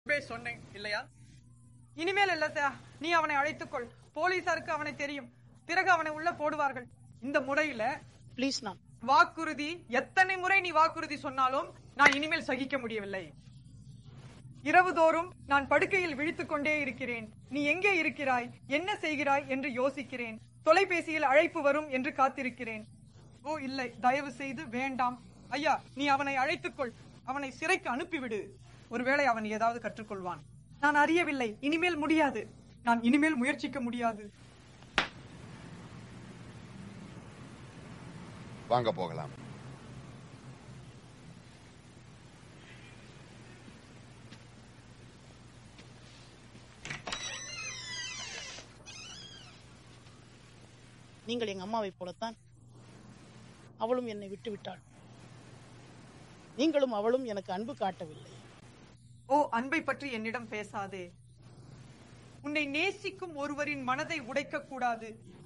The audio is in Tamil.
முன்பே சொன்னேன் இல்லையா இனிமேல் இல்ல சார் நீ அவனை அழைத்துக்கொள் போலீசாருக்கு அவனை தெரியும் பிறகு அவனை உள்ள போடுவார்கள் இந்த முறையில ப்ளீஸ் நான் வாக்குறுதி எத்தனை முறை நீ வாக்குறுதி சொன்னாலும் நான் இனிமேல் சகிக்க முடியவில்லை இரவுதோறும் நான் படுக்கையில் விழித்துக் கொண்டே இருக்கிறேன் நீ எங்கே இருக்கிறாய் என்ன செய்கிறாய் என்று யோசிக்கிறேன் தொலைபேசியில் அழைப்பு வரும் என்று காத்திருக்கிறேன் ஓ இல்லை தயவு செய்து வேண்டாம் ஐயா நீ அவனை அழைத்துக்கொள் அவனை சிறைக்கு அனுப்பிவிடு ஒருவேளை அவன் ஏதாவது கற்றுக்கொள்வான் நான் அறியவில்லை இனிமேல் முடியாது நான் இனிமேல் முயற்சிக்க முடியாது வாங்க போகலாம் நீங்கள் எங்க அம்மாவைப் போலத்தான் அவளும் என்னை விட்டு விட்டாள் நீங்களும் அவளும் எனக்கு அன்பு காட்டவில்லை ஓ அன்பை பற்றி என்னிடம் பேசாதே உன்னை நேசிக்கும் ஒருவரின் மனதை உடைக்க கூடாது